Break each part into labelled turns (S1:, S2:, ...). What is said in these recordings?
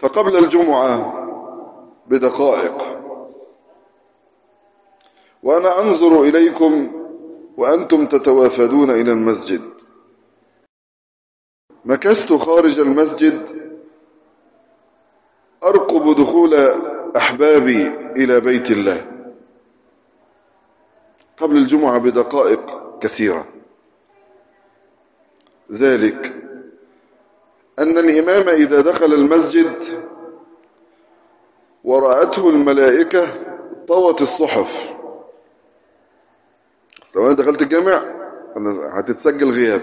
S1: فقبل الجمعة بدقائق وأنا أنظر إليكم وأنتم تتوافدون إلى المسجد مكثت خارج المسجد أرقب دخول أحبابي إلى بيت الله قبل الجمعة بدقائق كثيرة ذلك أن الإمام إذا دخل المسجد ورأته الملائكة طوت الصحف لو أنا دخلت الجامع هتتسجل غياب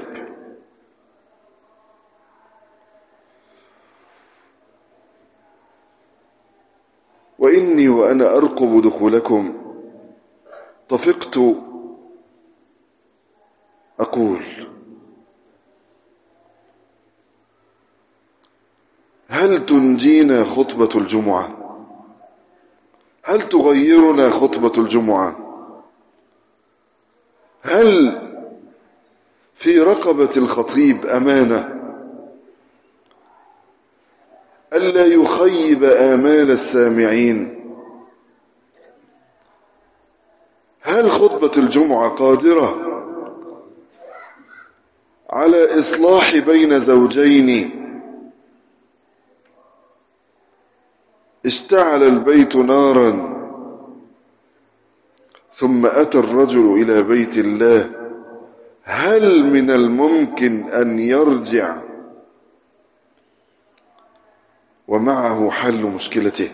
S1: وإني وأنا أرقب دخولكم طفقت أقول هل تنجينا خطبة الجمعة هل تغيرنا خطبة الجمعة هل في رقبة الخطيب أمانة ألا يخيب آمال السامعين هل خطبة الجمعة قادرة على إصلاح بين زوجين اشتعل البيت نارا ثم أتى الرجل إلى بيت الله هل من الممكن أن يرجع ومعه حل مشكلته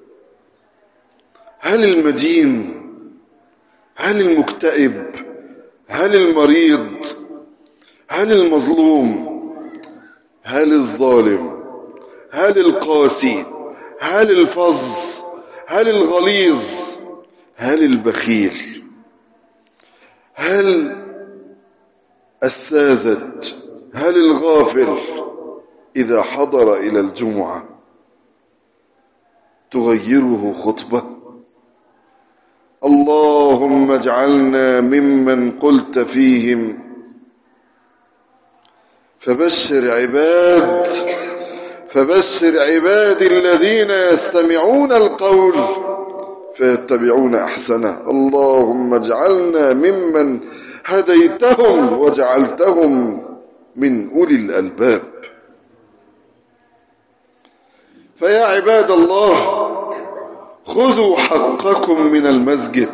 S1: هل المدين هل المكتئب هل المريض هل المظلوم هل الظالم هل القاسي هل الفظ هل الغليظ هل البخيل هل الساذج هل الغافل إذا حضر إلى الجمعة تغيره خطبة اللهم اجعلنا ممن قلت فيهم فبشر عباد فبشر عباد الذين يستمعون القول فيتبعون احسنه اللهم اجعلنا ممن هديتهم وجعلتهم من اولي الالباب فيا عباد الله خذوا حقكم من المسجد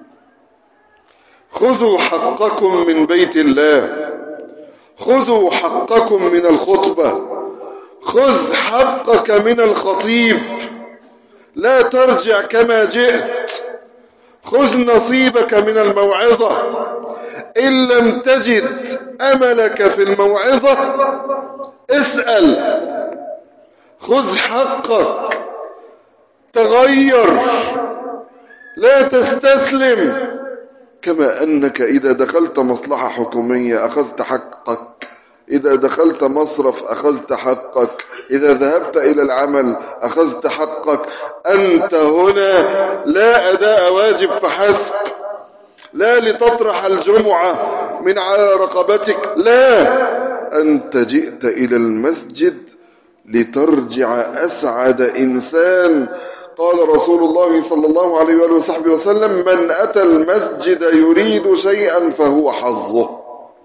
S1: خذوا حقكم من بيت الله خذوا حقكم من الخطبة خذ حقك من الخطيب لا ترجع كما جئت خذ نصيبك من الموعظة إن لم تجد أملك في الموعظة اسأل خذ حقك تغير لا تستسلم كما أنك إذا دخلت مصلحة حكومية أخذت حقك إذا دخلت مصرف أخذت حقك إذا ذهبت إلى العمل أخذت حقك أنت هنا لا أداء واجب فحسب لا لتطرح الجمعة من على رقبتك لا أنت جئت إلى المسجد لترجع أسعد إنسان قال رسول الله صلى الله عليه وآله وصحبه وسلم من أتى المسجد يريد شيئا فهو حظه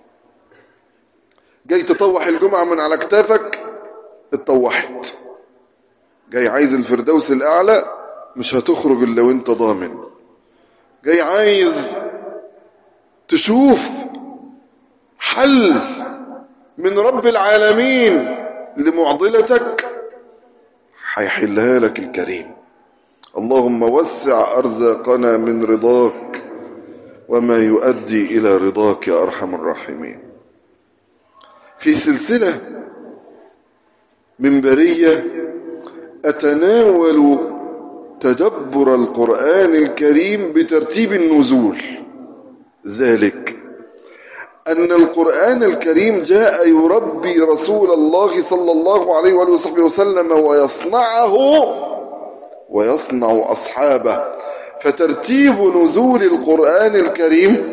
S1: جاي تطوح الجمعة من على كتافك اتطوحت جاي عايز الفردوس الأعلى مش هتخرج إلا وانت ضامن جاي عايز تشوف حل من رب العالمين لمعضلتك هيحلها لك الكريم اللهم وسع أرزاقنا من رضاك وما يؤدي إلى رضاك يا أرحم الراحمين في سلسلة منبرية أتناول تدبر القرآن الكريم بترتيب النزول ذلك أن القرآن الكريم جاء يربي رسول الله صلى الله عليه وآله وصحبه وسلم ويصنعه ويصنع أصحابه فترتيب نزول القرآن الكريم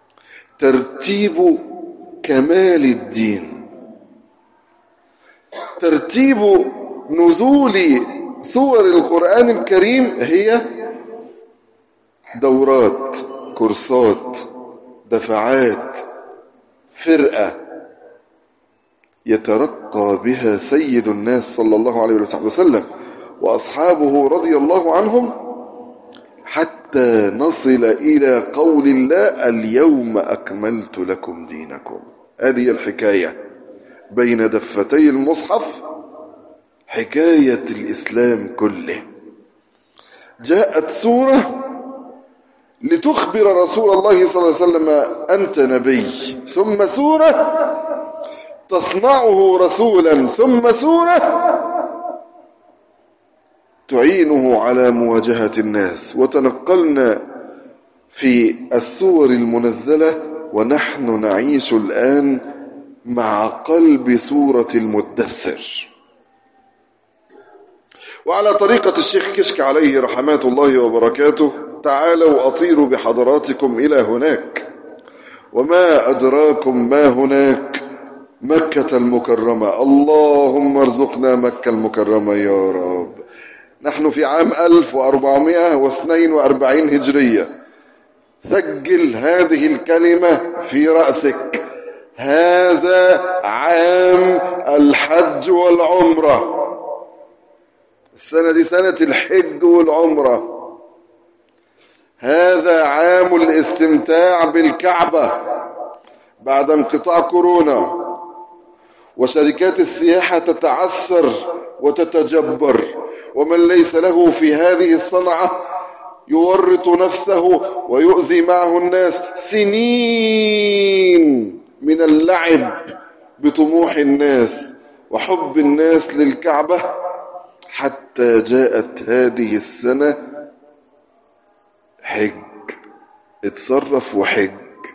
S1: ترتيب كمال الدين ترتيب نزول سور القرآن الكريم هي دورات كورسات دفعات فرقة يترقى بها سيد الناس صلى الله عليه وسلم وأصحابه رضي الله عنهم حتى نصل إلى قول الله اليوم أكملت لكم دينكم هذه الحكاية بين دفتي المصحف حكاية الإسلام كله جاءت سورة لتخبر رسول الله صلى الله عليه وسلم أنت نبي ثم سورة تصنعه رسولا ثم سورة تعينه على مواجهة الناس وتنقلنا في السور المنزلة ونحن نعيش الآن مع قلب سورة المدثر وعلى طريقة الشيخ كشك عليه رحمات الله وبركاته تعالوا أطير بحضراتكم إلى هناك وما أدراكم ما هناك مكة المكرمة اللهم ارزقنا مكة المكرمة يا رب نحن في عام 1442 هجرية سجل هذه الكلمة في رأسك هذا عام الحج والعمرة السنة دي سنة الحج والعمرة هذا عام الاستمتاع بالكعبة بعد انقطاع كورونا وشركات السياحة تتعثر وتتجبر ومن ليس له في هذه الصنعة يورط نفسه ويؤذي معه الناس سنين من اللعب بطموح الناس وحب الناس للكعبة حتى جاءت هذه السنة حج اتصرف وحج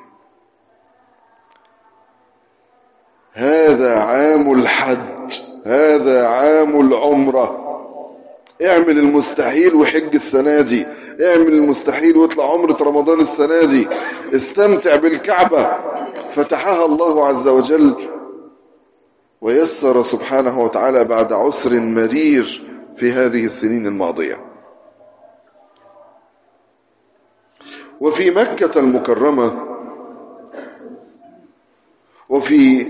S1: هذا عام الحج هذا عام العمرة اعمل المستحيل وحج السنة دي اعمل المستحيل واطلع عمرة رمضان السنة دي استمتع بالكعبة فتحها الله عز وجل ويسر سبحانه وتعالى بعد عسر مرير في هذه السنين الماضية وفي مكة المكرمة وفي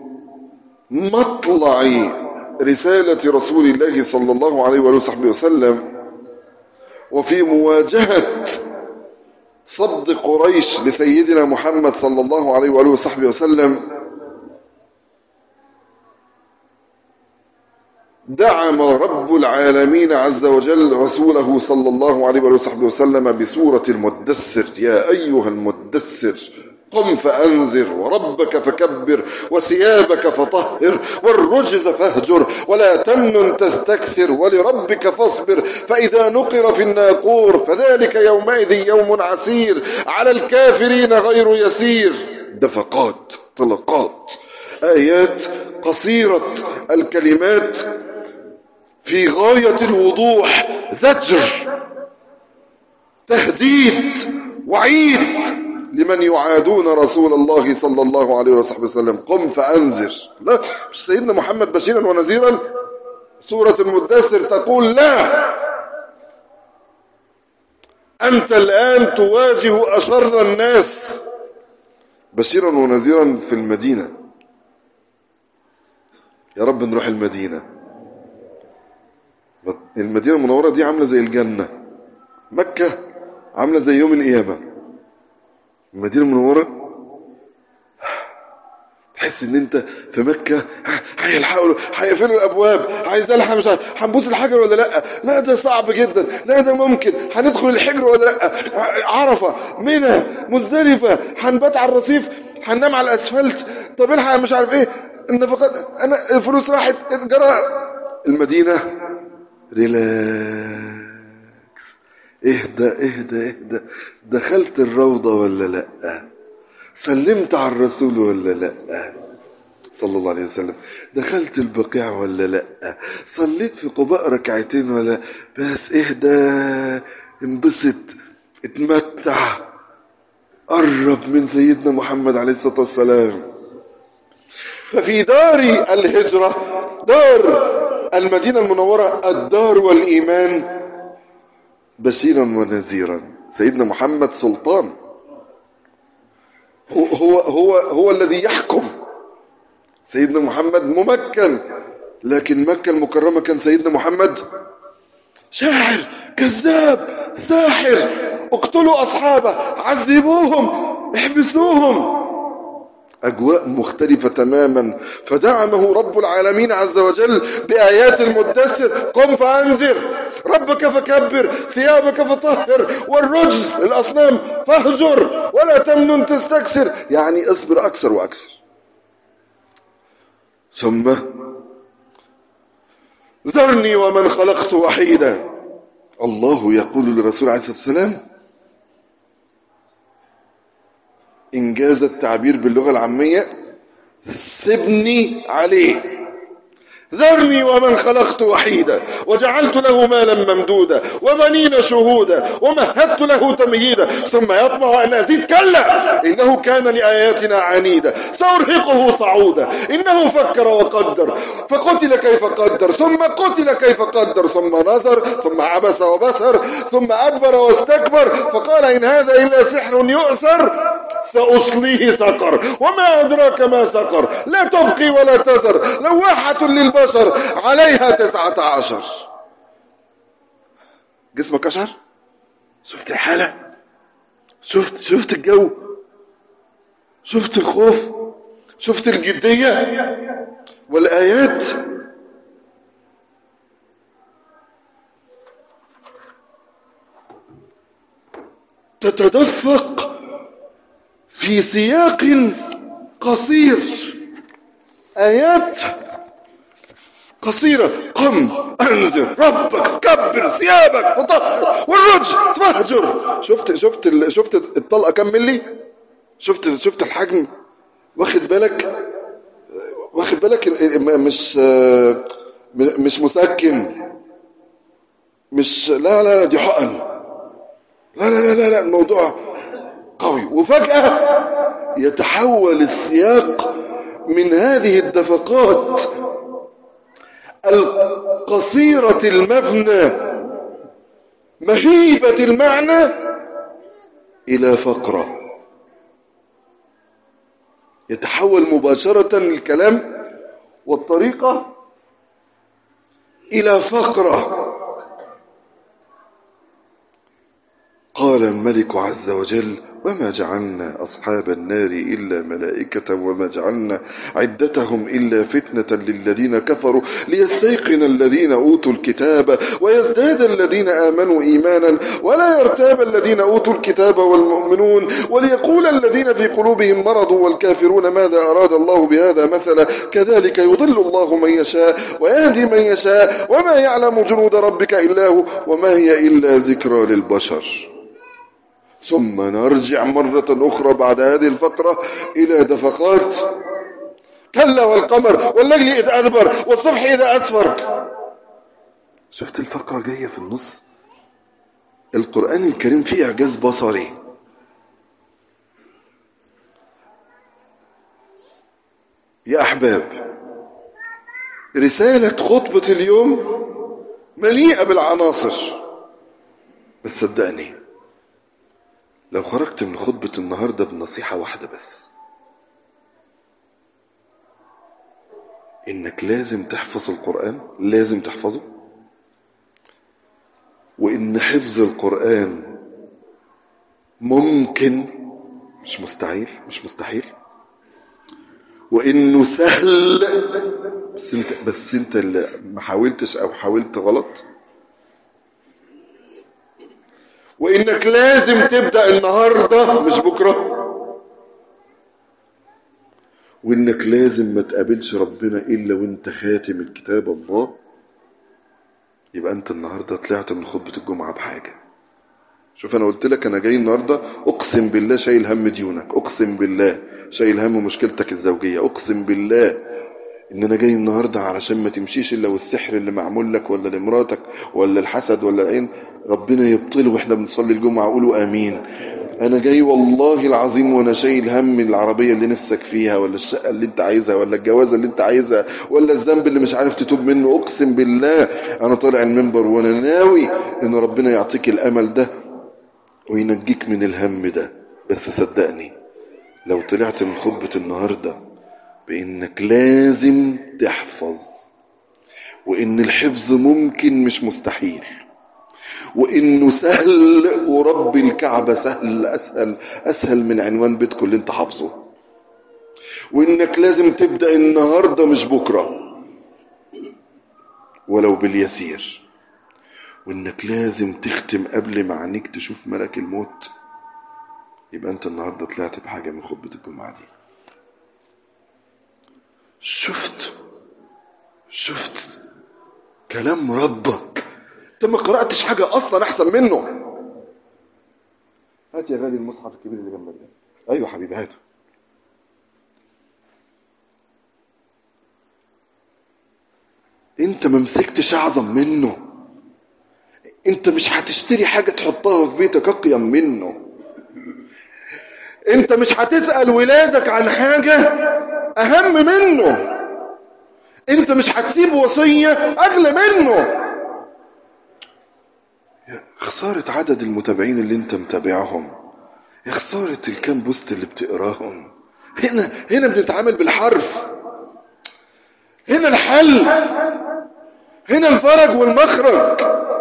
S1: مطلع رسالة رسول الله صلى الله عليه وآله وسلم وفي مواجهة صد قريش لسيدنا محمد صلى الله عليه وآله وصحبه وسلم دعم رب العالمين عز وجل رسوله صلى الله عليه وآله وصحبه وسلم بسورة المدثر يا أيها المدثر قم فأنذر وربك فكبر وثيابك فطهر والرجز فاهجر ولا تمنن تستكثر ولربك فاصبر فإذا نقر في الناقور فذلك يومئذ يوم عسير على الكافرين غير يسير دفقات طلقات آيات قصيرة الكلمات في غاية الوضوح زجر تهديد وعيد لمن يعادون رسول الله صلى الله عليه وصحبه وسلم قم فأنذر لا مش سيدنا محمد بشيرا ونذيرا سورة المدثر تقول لا أنت الآن تواجه أشر الناس بشيرا ونذيرا في المدينة يا رب نروح المدينة المدينة المنورة دي عاملة زي الجنة مكة عاملة زي يوم القيامة المدينة المنورة تحس ان انت في مكة هيلحقوا هيقفلوا الابواب عايز الحق مش هنبوس الحجر ولا لا لا ده صعب جدا لا ده ممكن هندخل الحجر ولا لا عرفة منى مزدلفة هنبات على الرصيف هننام على الاسفلت طب الحق مش عارف ايه النفقات انا الفلوس راحت جرى المدينة ريلاكس اهدى اهدى اهدى دخلت الروضة ولا لا سلمت على الرسول ولا لا صلى الله عليه وسلم دخلت البقيع ولا لا صليت في قباء ركعتين ولا بس اهدى انبسط اتمتع قرب من سيدنا محمد عليه الصلاة والسلام ففي دار الهجرة دار المدينة المنورة الدار والإيمان بشيرا ونذيرا سيدنا محمد سلطان هو, هو, هو, هو الذي يحكم سيدنا محمد ممكن لكن مكة المكرمة كان سيدنا محمد شاعر كذاب ساحر اقتلوا أصحابه عذبوهم احبسوهم أجواء مختلفة تماما فدعمه رب العالمين عز وجل بآيات المدثر قم فأنذر ربك فكبر ثيابك فطهر والرجز الأصنام فاهجر ولا تمنن تستكثر يعني اصبر أكثر وأكثر ثم ذرني ومن خلقت وحيدا الله يقول للرسول عليه الصلاة والسلام إنجاز التعبير باللغة العامية سبني عليه ذرني ومن خلقت وحيدا وجعلت له مالا ممدودا وبنين شهودا ومهدت له تمهيدا ثم يطمع أن أزيد كلا إنه كان لآياتنا عنيدا سأرهقه صعودا إنه فكر وقدر فقتل كيف قدر ثم قتل كيف قدر ثم نظر ثم عبس وبصر ثم أدبر واستكبر فقال إن هذا إلا سحر يؤثر سأصليه سقر وما أدراك ما سقر لا تبقي ولا تذر لواحة للبشر عليها تسعة عشر جسمك أشعر شفت الحالة شفت شفت الجو شفت الخوف شفت الجدية والآيات تتدفق في سياق قصير آيات قصيرة قم انذر ربك كبر ثيابك وطهر والرجل فاهجر شفت شفت ال... شفت الطلقة كم ملي شفت شفت الحجم واخد بالك واخد بالك مش مش مسكن مش لا لا دي حقن لا لا لا لا الموضوع قوي وفجأة يتحول السياق من هذه الدفقات القصيرة المبنى مهيبة المعنى إلى فقرة يتحول مباشرة الكلام والطريقة إلى فقرة قال الملك عز وجل وما جعلنا أصحاب النار إلا ملائكة وما جعلنا عدتهم إلا فتنة للذين كفروا ليستيقن الذين أوتوا الكتاب ويزداد الذين آمنوا إيمانا ولا يرتاب الذين أوتوا الكتاب والمؤمنون وليقول الذين في قلوبهم مرض والكافرون ماذا أراد الله بهذا مثلا كذلك يضل الله من يشاء ويهدي من يشاء وما يعلم جنود ربك إلا هو وما هي إلا ذكرى للبشر ثم نرجع مرة أخرى بعد هذه الفقرة إلى دفقات كلا والقمر والليل إذ أدبر والصبح إذا أسفر شفت الفقرة جاية في النص القرآن الكريم فيه إعجاز بصري يا أحباب رسالة خطبة اليوم مليئة بالعناصر بس صدقني لو خرجت من خطبة النهاردة بنصيحة واحدة بس انك لازم تحفظ القرآن لازم تحفظه وان حفظ القرآن ممكن مش مستحيل مش مستحيل وانه سهل بس انت بس انت اللي ما حاولتش او حاولت غلط وانك لازم تبدأ النهاردة مش بكرة وانك لازم ما تقابلش ربنا الا وانت خاتم الكتاب الله يبقى انت النهاردة طلعت من خطبة الجمعة بحاجة شوف انا قلت لك انا جاي النهاردة اقسم بالله شايل هم ديونك اقسم بالله شايل هم مشكلتك الزوجية اقسم بالله ان انا جاي النهاردة علشان ما تمشيش الا والسحر اللي معمول لك ولا لمراتك ولا الحسد ولا العين ربنا يبطله واحنا بنصلي الجمعة قولوا امين انا جاي والله العظيم وانا شايل هم العربية اللي نفسك فيها ولا الشقة اللي انت عايزها ولا الجوازة اللي انت عايزها ولا الذنب اللي مش عارف تتوب منه اقسم بالله انا طالع المنبر وانا ناوي ان ربنا يعطيك الامل ده وينجيك من الهم ده بس صدقني لو طلعت من خطبة النهاردة بانك لازم تحفظ وان الحفظ ممكن مش مستحيل وانه سهل ورب الكعبة سهل اسهل اسهل من عنوان بيتكم اللي انت حافظه وانك لازم تبدأ النهاردة مش بكرة ولو باليسير وانك لازم تختم قبل ما عينيك تشوف ملك الموت يبقى انت النهاردة طلعت بحاجة من خطبة الجمعة دي شفت شفت كلام ربك انت ما قرأتش حاجة اصلا احسن منه هات يا غالي المصحف الكبير اللي جنبك ده ايوه حبيبي هاته انت ما مسكتش اعظم منه انت مش هتشتري حاجة تحطها في بيتك اقيم منه انت مش هتسأل ولادك عن حاجة اهم منه انت مش هتسيب وصية اغلى منه يا خسارة عدد المتابعين اللي انت متابعهم يا خسارة الكام بوست اللي بتقراهم هنا هنا بنتعامل بالحرف هنا الحل هنا الفرج والمخرج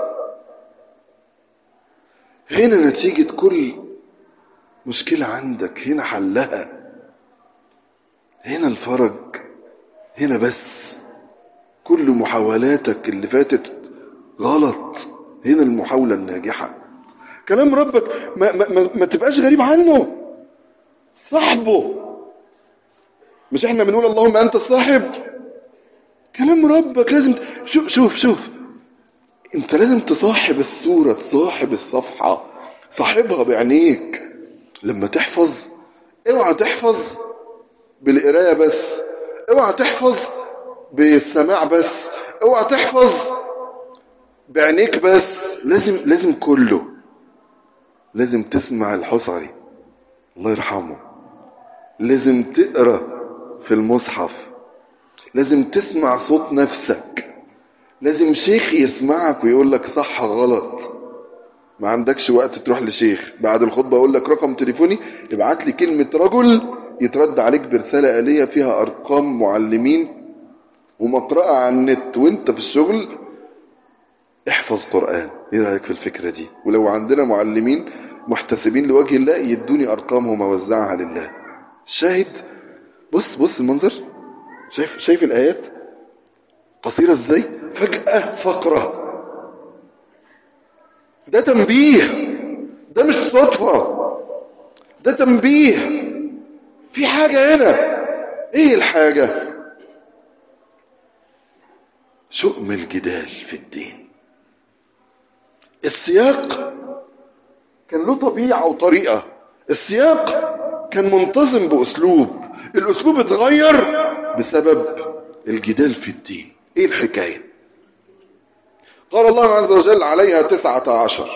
S1: هنا نتيجة كل مشكلة عندك هنا حلها هنا الفرج هنا بس كل محاولاتك اللي فاتت غلط هنا المحاولة الناجحة كلام ربك ما, ما, ما, ما تبقاش غريب عنه صاحبه مش احنا بنقول اللهم انت الصاحب كلام ربك لازم شوف شوف شوف انت لازم تصاحب الصورة تصاحب الصفحة صاحبها بعينيك لما تحفظ اوعى تحفظ بالقراية بس اوعى تحفظ بالسماع بس اوعى تحفظ بعينيك بس لازم لازم كله لازم تسمع الحصري الله يرحمه لازم تقرا في المصحف لازم تسمع صوت نفسك لازم شيخ يسمعك ويقول لك صح غلط ما عندكش وقت تروح لشيخ بعد الخطبة اقول لك رقم تليفوني ابعت لي كلمة رجل يترد عليك برسالة آلية فيها ارقام معلمين ومقرأة على النت وانت في الشغل احفظ قرآن ايه رأيك في الفكرة دي ولو عندنا معلمين محتسبين لوجه الله يدوني ارقامهم اوزعها لله شاهد بص بص المنظر شايف شايف الايات قصيرة ازاي فجأة فقرة ده تنبيه ده مش صدفة ده تنبيه في حاجة هنا ايه الحاجة شؤم الجدال في الدين السياق كان له طبيعة وطريقة السياق كان منتظم بأسلوب الأسلوب اتغير بسبب الجدال في الدين ايه الحكاية قال الله عز وجل عليها تسعة عشر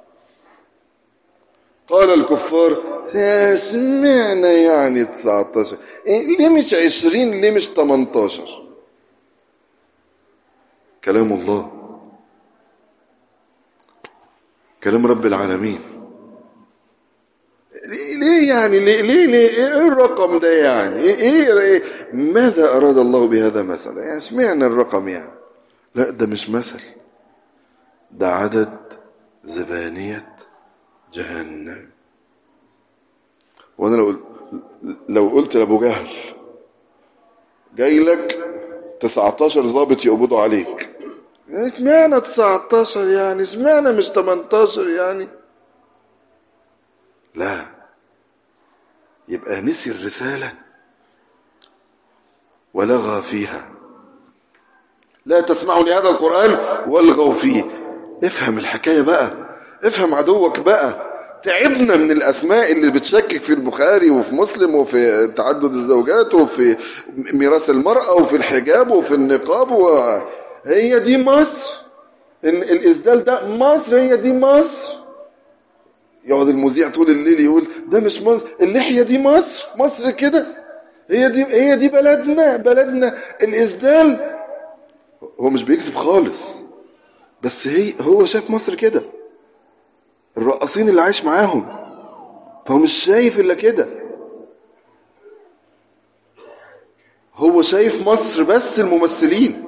S1: قال الكفار سمعنا يعني تسعة عشر إيه ليه مش عشرين ليه مش تمنتاشر كلام الله كلام رب العالمين ليه يعني ليه ليه, ليه ايه الرقم ده يعني ايه, إيه ماذا اراد الله بهذا مثلا يعني سمعنا الرقم يعني لا ده مش مثل ده عدد زبانية جهنم وانا لو قلت لو قلت لابو جهل جاي لك 19 ضابط يقبضوا عليك سمعنا 19 يعني سمعنا مش 18 يعني لا يبقى نسي الرسالة ولغى فيها لا تسمعوا لهذا القرآن والغوا فيه افهم الحكاية بقى افهم عدوك بقى تعبنا من الأسماء اللي بتشكك في البخاري وفي مسلم وفي تعدد الزوجات وفي ميراث المرأة وفي الحجاب وفي النقاب و... هي دي مصر إن الإسدال ده مصر هي دي مصر يقعد المذيع طول الليل يقول ده مش مصر اللحية دي مصر مصر كده هي دي هي دي بلدنا بلدنا الإسدال هو مش بيكذب خالص بس هي هو شاف مصر كده الرقاصين اللي عايش معاهم فهو مش شايف إلا كده هو شايف مصر بس الممثلين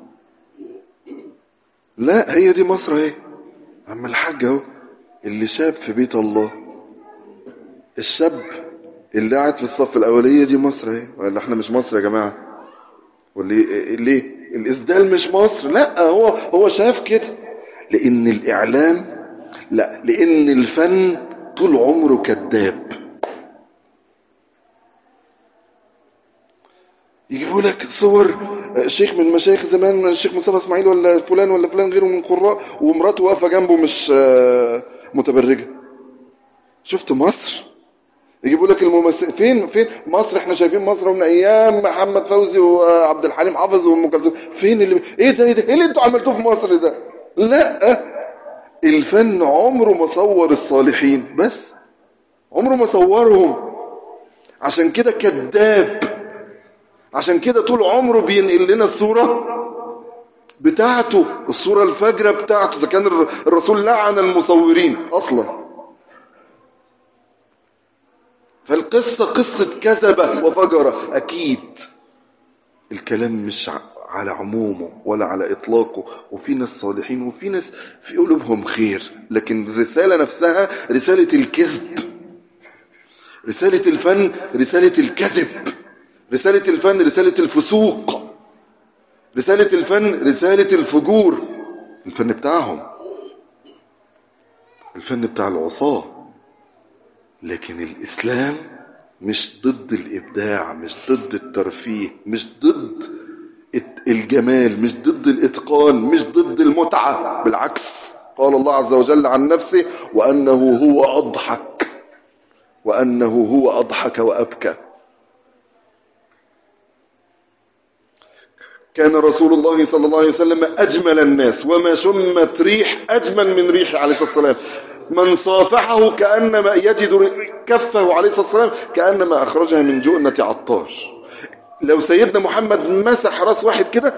S1: لا هي دي مصر اهي عم الحاج اهو اللي شاب في بيت الله الشاب اللي قاعد في الصف الاوليه دي مصر اهي ولا احنا مش مصر يا جماعه وليه ليه الاسدال مش مصر لا هو هو شاف كده لان الاعلام لا لان الفن طول عمره كذاب يجيبوا لك صور شيخ من مشايخ زمان الشيخ مصطفى اسماعيل ولا فلان ولا فلان غيره من القراء ومراته واقفه جنبه مش متبرجه شفت مصر يجيبوا لك الممثل فين فين مصر احنا شايفين مصر من ايام محمد فوزي وعبد الحليم حافظ وام كلثوم فين اللي ايه ده ايه ده ايه اللي انتوا عملتوه في مصر ده لا الفن عمره ما صور الصالحين بس عمره ما صورهم عشان كده كذاب عشان كده طول عمره بينقل لنا الصورة بتاعته الصورة الفجرة بتاعته إذا كان الرسول لعن المصورين أصلا فالقصة قصة كذبة وفجرة أكيد الكلام مش على عمومه ولا على إطلاقه وفي ناس صالحين وفي ناس في قلوبهم خير لكن الرسالة نفسها رسالة الكذب رسالة الفن رسالة الكذب رسالة الفن رسالة الفسوق رسالة الفن رسالة الفجور الفن بتاعهم الفن بتاع العصاة لكن الإسلام مش ضد الإبداع مش ضد الترفيه مش ضد الجمال مش ضد الإتقان مش ضد المتعة بالعكس قال الله عز وجل عن نفسه وأنه هو أضحك وأنه هو أضحك وأبكى كان رسول الله صلى الله عليه وسلم أجمل الناس وما شمت ريح أجمل من ريح عليه الصلاة والسلام من صافحه كأنما يجد كفه عليه الصلاة والسلام كأنما أخرجها من جؤنة عطار لو سيدنا محمد مسح راس واحد كده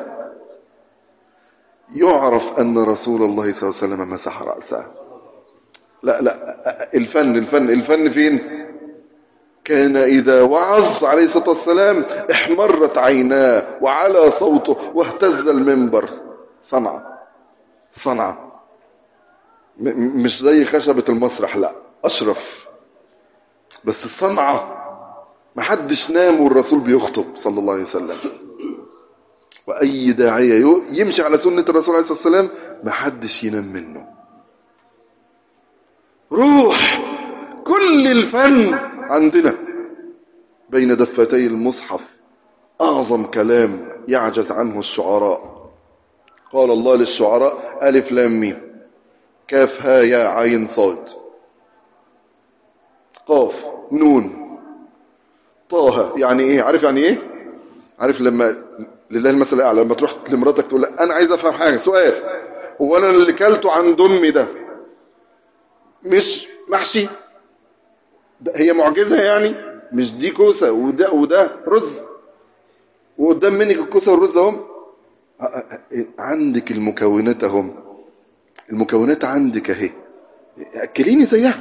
S1: يعرف أن رسول الله صلى الله عليه وسلم مسح رأسه لا لا الفن الفن الفن فين كان إذا وعظ عليه الصلاة والسلام احمرت عيناه وعلى صوته واهتز المنبر صنعة صنعة مش زي خشبة المسرح لا أشرف بس الصنعة محدش نام والرسول بيخطب صلى الله عليه وسلم وأي داعية يمشي على سنة الرسول عليه الصلاة والسلام محدش ينام منه روح كل الفن عندنا بين دفتي المصحف أعظم كلام يعجز عنه الشعراء قال الله للشعراء ألف لام ميم كاف ها يا عين صاد قاف نون طه يعني ايه عارف يعني ايه عارف لما لله المثل الاعلى لما تروح لمراتك تقول لها انا عايز افهم حاجه سؤال هو انا اللي كلته عند امي ده مش محشي ده هي معجزه يعني مش دي كوسه وده وده رز وقدام منك الكوسه والرز اهم عندك المكونات اهم المكونات عندك اهي اكليني زيها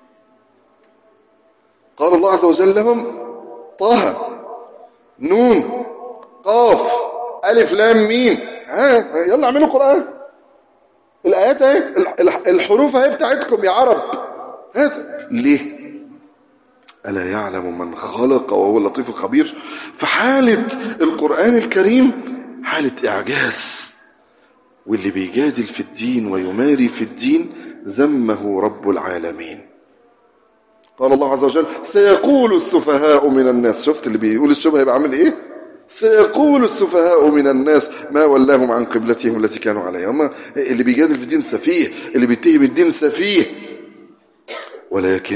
S1: قال الله عز وجل لهم طه نون قاف الف لام ميم ها يلا اعملوا قران الايات اهي الحروف اهي بتاعتكم يا عرب هات ليه ألا يعلم من خلق وهو اللطيف الخبير فحالة القرآن الكريم حالة إعجاز واللي بيجادل في الدين ويماري في الدين ذمه رب العالمين قال الله عز وجل سيقول السفهاء من الناس شفت اللي بيقول الشبه يبقى عامل ايه سيقول السفهاء من الناس ما ولاهم عن قبلتهم التي كانوا عليها هم اللي بيجادل في الدين سفيه اللي بيتهم الدين سفيه ولكن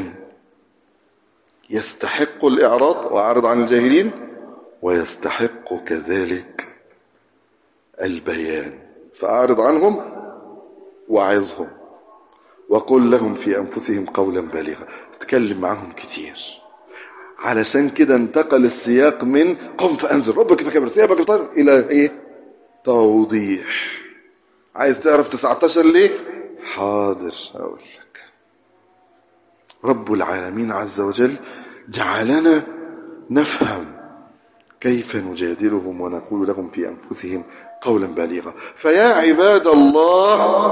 S1: يستحق الإعراض وأعرض عن الجاهلين ويستحق كذلك البيان فأعرض عنهم وعظهم وقل لهم في أنفسهم قولا بالغا اتكلم معهم كتير علشان كده انتقل السياق من قم فأنزل ربك فكبر ثيابك فطر إلى إيه توضيح عايز تعرف 19 ليه حاضر أقول لك رب العالمين عز وجل جعلنا نفهم كيف نجادلهم ونقول لهم في أنفسهم قولا بالغا فيا عباد الله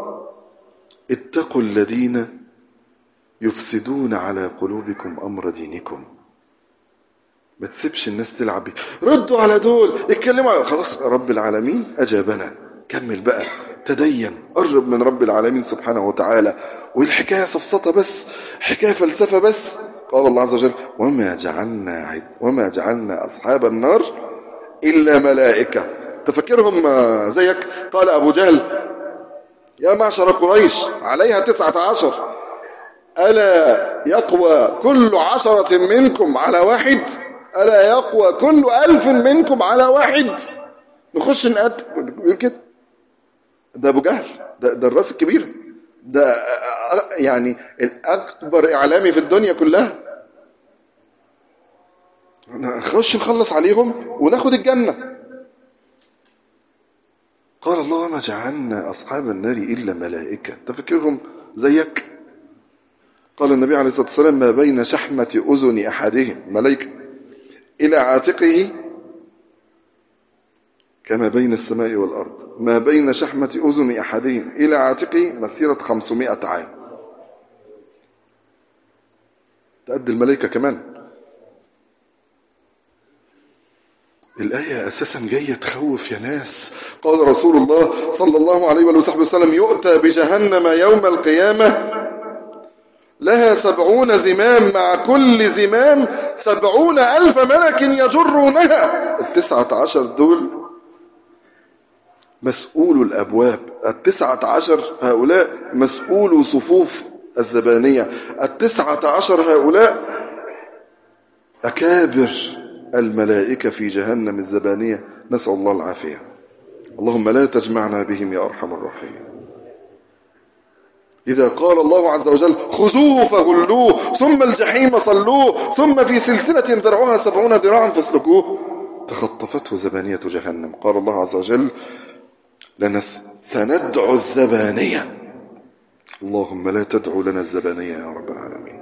S1: اتقوا الذين يفسدون على قلوبكم أمر دينكم ما تسيبش الناس تلعب بيه ردوا على دول اتكلموا خلاص رب العالمين أجابنا كمل بقى تدين قرب من رب العالمين سبحانه وتعالى والحكاية سفسطة بس حكاية فلسفة بس قال الله عز وجل وما جعلنا عد وما جعلنا أصحاب النار إلا ملائكة تفكرهم زيك قال أبو جهل يا معشر قريش عليها تسعة عشر ألا يقوى كل عشرة منكم على واحد ألا يقوى كل ألف منكم على واحد نخش نقتل بيقول كده ده أبو جهل ده, ده الراس الكبير ده يعني الأكبر إعلامي في الدنيا كلها نخش نخلص عليهم وناخد الجنة قال الله ما جعلنا أصحاب النار إلا ملائكة تفكرهم زيك قال النبي عليه الصلاة والسلام ما بين شحمة أذن أحدهم ملائكة إلى عاتقه كما بين السماء والأرض ما بين شحمة أذن أحدهم إلى عاتقه مسيرة خمسمائة عام تأدي الملائكة كمان الآية أساسا جاية تخوف يا ناس قال رسول الله صلى الله عليه وصحبه وسلم يؤتى بجهنم يوم القيامة لها سبعون زمام مع كل زمام سبعون ألف ملك يجرونها التسعة عشر دول مسؤول الأبواب التسعة عشر هؤلاء مسؤول صفوف الزبانية التسعة عشر هؤلاء أكابر الملائكة في جهنم الزبانية نسأل الله العافية اللهم لا تجمعنا بهم يا أرحم الراحمين إذا قال الله عز وجل خذوه فغلوه ثم الجحيم صلوه ثم في سلسلة ذرعها سبعون ذراعا فاسلكوه تخطفته زبانية جهنم قال الله عز وجل لنس سندعو الزبانية اللهم لا تدعو لنا الزبانية يا رب العالمين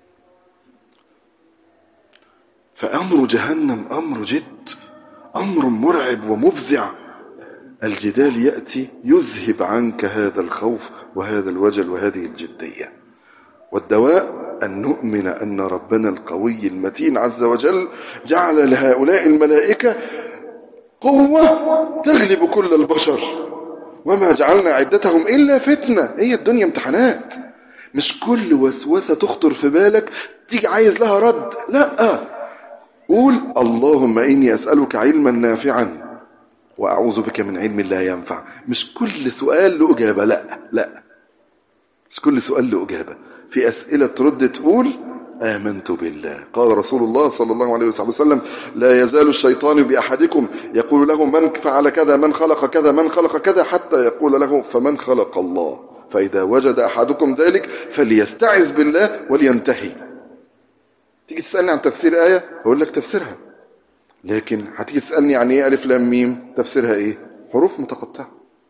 S1: فأمر جهنم أمر جد أمر مرعب ومفزع الجدال يأتي يذهب عنك هذا الخوف وهذا الوجل وهذه الجدية والدواء أن نؤمن أن ربنا القوي المتين عز وجل جعل لهؤلاء الملائكة قوة تغلب كل البشر وما جعلنا عدتهم إلا فتنة هي الدنيا امتحانات مش كل وسوسة تخطر في بالك تيجي عايز لها رد لا قول اللهم إني أسألك علما نافعا وأعوذ بك من علم لا ينفع مش كل سؤال له إجابة لا لا مش كل سؤال له إجابة في أسئلة ترد تقول آمنت بالله قال رسول الله صلى الله عليه وسلم لا يزال الشيطان بأحدكم يقول له من فعل كذا من خلق كذا من خلق كذا حتى يقول له فمن خلق الله فإذا وجد أحدكم ذلك فليستعذ بالله ولينتهي تيجي تسألني عن تفسير آية هقول لك تفسيرها لكن هتيجي تسألني عن ايه ألف لام ميم تفسيرها ايه حروف متقطعة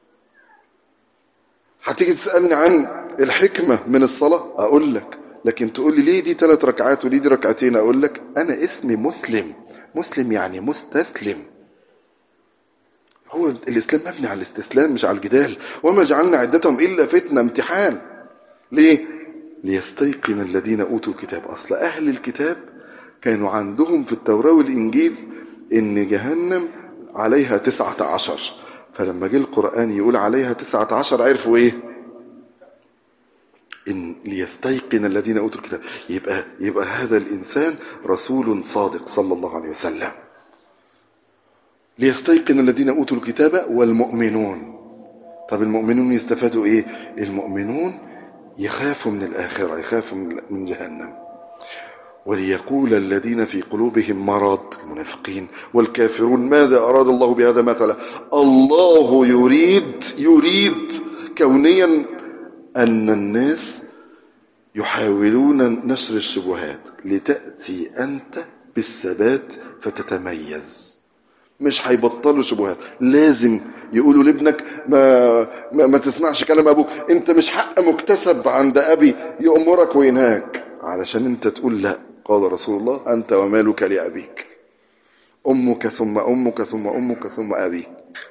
S1: هتيجي تسألني عن الحكمة من الصلاة أقول لك لكن تقول لي ليه دي ثلاث ركعات وليه دي ركعتين أقول لك أنا اسمي مسلم مسلم يعني مستسلم هو الإسلام مبني على الاستسلام مش على الجدال وما جعلنا عدتهم إلا فتنة امتحان ليه ليستيقن الذين أوتوا الكتاب أصل أهل الكتاب كانوا عندهم في التوراة والإنجيل إن جهنم عليها تسعة عشر فلما جه القرآن يقول عليها تسعة عشر عرفوا إيه إن ليستيقن الذين أوتوا الكتاب يبقى, يبقى هذا الإنسان رسول صادق صلى الله عليه وسلم ليستيقن الذين أوتوا الكتاب والمؤمنون طب المؤمنون يستفادوا إيه المؤمنون يخافوا من الآخرة يخافوا من جهنم وليقول الذين في قلوبهم مرض المنافقين والكافرون ماذا أراد الله بهذا مثلا الله يريد يريد كونيا أن الناس يحاولون نشر الشبهات لتأتي أنت بالثبات فتتميز مش هيبطلوا شبهات لازم يقولوا لابنك ما, ما, ما تسمعش كلام أبوك أنت مش حق مكتسب عند أبي يأمرك وينهاك علشان أنت تقول لا قال رسول الله أنت ومالك لأبيك أمك ثم أمك ثم أمك ثم أبيك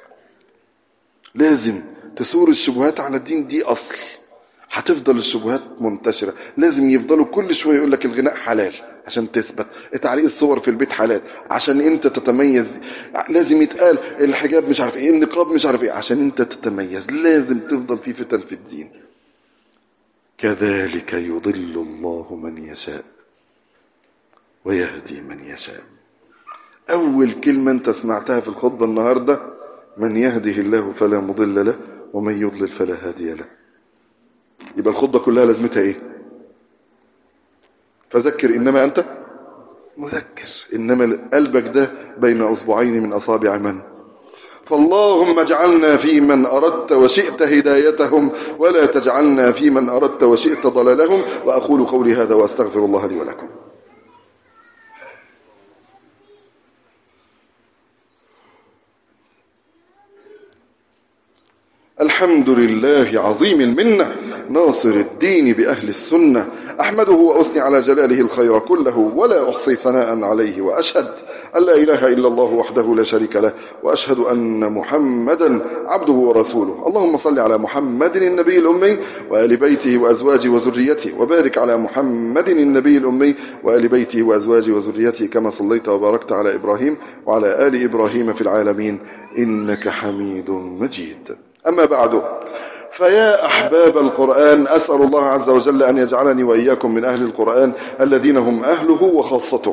S1: لازم تثور الشبهات على الدين دي أصل هتفضل الشبهات منتشرة لازم يفضلوا كل شوية يقول لك الغناء حلال عشان تثبت تعليق الصور في البيت حلال عشان انت تتميز لازم يتقال الحجاب مش عارف ايه النقاب مش عارف ايه عشان انت تتميز لازم تفضل في فتن في الدين كذلك يضل الله من يشاء ويهدي من يشاء اول كلمة انت سمعتها في الخطبة النهاردة من يهده الله فلا مضل له ومن يضلل فلا هادي له يبقى الخطبة كلها لازمتها ايه فذكر انما انت مذكر انما قلبك ده بين اصبعين من اصابع من فاللهم اجعلنا في من اردت وشئت هدايتهم ولا تجعلنا في من اردت وشئت ضلالهم واقول قولي هذا واستغفر الله لي ولكم الحمد لله عظيم المنة ناصر الدين بأهل السنة أحمده وأثني على جلاله الخير كله ولا أحصي ثناء عليه وأشهد أن لا إله إلا الله وحده لا شريك له وأشهد أن محمدا عبده ورسوله اللهم صل على محمد النبي الأمي وآل بيته وأزواجه وذريته وبارك على محمد النبي الأمي وآل بيته وأزواجه وذريته كما صليت وباركت على إبراهيم وعلى آل إبراهيم في العالمين إنك حميد مجيد أما بعد فيا أحباب القرآن أسأل الله عز وجل أن يجعلني وإياكم من أهل القرآن الذين هم أهله وخاصته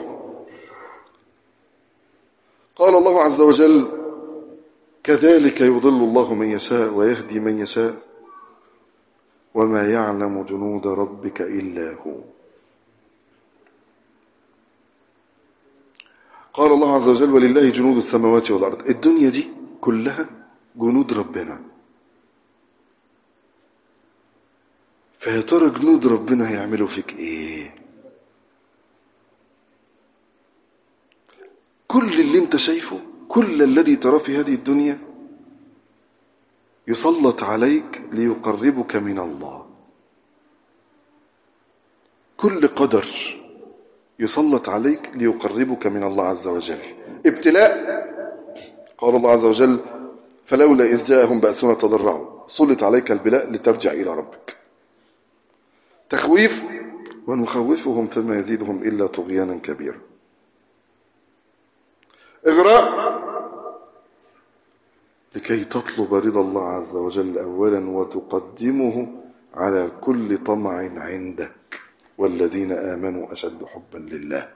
S1: قال الله عز وجل كذلك يضل الله من يشاء ويهدي من يشاء وما يعلم جنود ربك إلا هو قال الله عز وجل ولله جنود السماوات والأرض الدنيا دي كلها جنود ربنا فيا ترى جنود ربنا هيعملوا فيك ايه كل اللي انت شايفه كل الذي تراه في هذه الدنيا يسلط عليك ليقربك من الله كل قدر يسلط عليك ليقربك من الله عز وجل ابتلاء قال الله عز وجل فلولا إذ جاءهم بأسنا تضرعوا سلط عليك البلاء لترجع إلى ربك تخويف ونخوفهم فما يزيدهم إلا طغيانا كبيرا إغراء لكي تطلب رضا الله عز وجل أولا وتقدمه على كل طمع عندك والذين آمنوا أشد حبا لله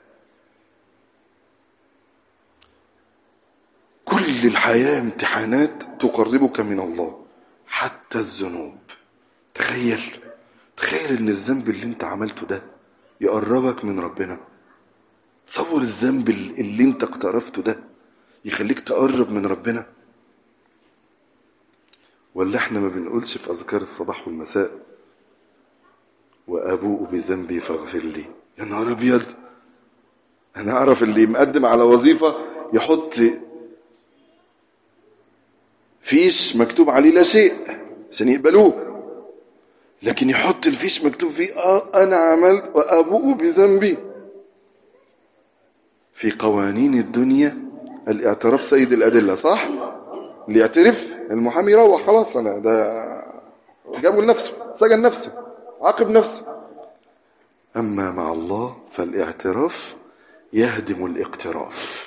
S1: كل الحياة امتحانات تقربك من الله حتى الذنوب تخيل تخيل ان الذنب اللي انت عملته ده يقربك من ربنا تصور الذنب اللي انت اقترفته ده يخليك تقرب من ربنا ولا احنا ما بنقولش في اذكار الصباح والمساء وابوء بذنبي فاغفر لي يا نهار ابيض انا اعرف اللي مقدم على وظيفه يحط فيش مكتوب عليه لا شيء عشان يقبلوه لكن يحط الفيش مكتوب فيه آه انا عملت وابوء بذنبي في قوانين الدنيا الاعتراف سيد الادله صح اللي يعترف المحامي يروح خلاص انا ده جابه لنفسه سجن نفسه عاقب نفسه اما مع الله فالاعتراف يهدم الاقتراف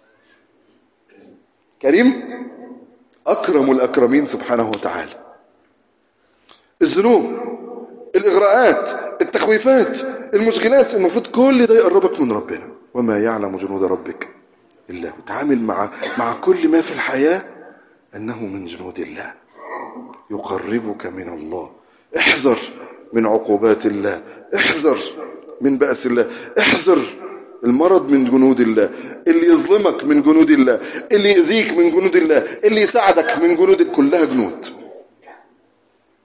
S1: كريم اكرم الاكرمين سبحانه وتعالى الذنوب الاغراءات التخويفات المشكلات المفروض كل ده يقربك من ربنا وما يعلم جنود ربك الا هو تعامل مع مع كل ما في الحياه انه من جنود الله يقربك من الله احذر من عقوبات الله احذر من بأس الله احذر المرض من جنود الله اللي يظلمك من جنود الله اللي يأذيك من جنود الله اللي يساعدك من جنود كلها جنود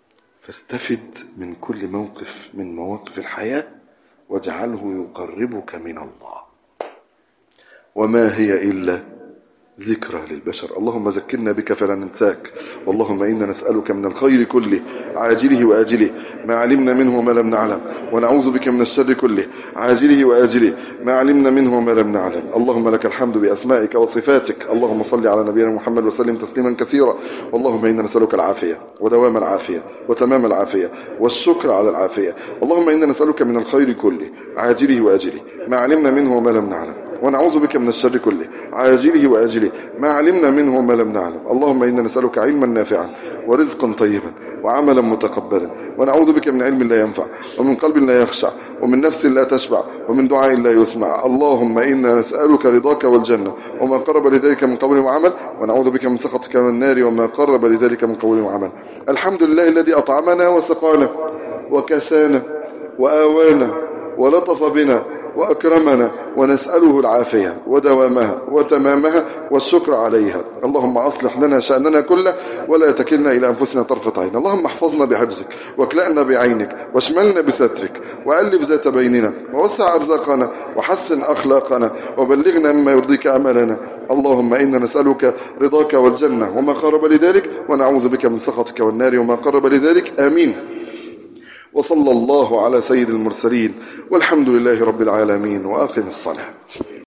S1: فاستفد من كل موقف من مواقف الحياة واجعله يقربك من الله وما هي إلا ذكرى للبشر اللهم ذكرنا بك فلا ننساك اللهم إنا نسألك من الخير كله عاجله وآجله ما علمنا منه وما لم نعلم ونعوذ بك من الشر كله عاجله وآجله ما علمنا منه وما لم نعلم اللهم لك الحمد بأسمائك وصفاتك اللهم صل على نبينا محمد وسلم تسليما كثيرا اللهم إنا نسألك العافية ودوام العافية وتمام العافية والشكر على العافية اللهم إنا نسألك من الخير كله عاجله وآجله ما علمنا منه وما لم نعلم ونعوذ بك من الشر كله عاجله وآجله ما علمنا منه وما لم نعلم اللهم إنا نسألك علما نافعا ورزقا طيبا وعملا متقبلا ونعوذ بك من علم لا ينفع ومن قلب لا يخشع ومن نفس لا تشبع ومن دعاء لا يسمع اللهم إنا نسألك رضاك والجنة وما قرب لذلك من قول وعمل ونعوذ بك من سخطك من النار وما قرب لذلك من قول وعمل الحمد لله الذي أطعمنا وسقانا وكسانا وآوانا ولطف بنا وأكرمنا ونسأله العافية ودوامها وتمامها والشكر عليها اللهم أصلح لنا شأننا كله ولا تكلنا إلى أنفسنا طرفة عين اللهم احفظنا بحفظك واكلأنا بعينك واشملنا بسترك وألف ذات بيننا ووسع أرزاقنا وحسن أخلاقنا وبلغنا مما يرضيك أملنا اللهم إنا نسألك رضاك والجنة وما قرب لذلك ونعوذ بك من سخطك والنار وما قرب لذلك آمين وصلى الله على سيد المرسلين والحمد لله رب العالمين وأقم الصلاة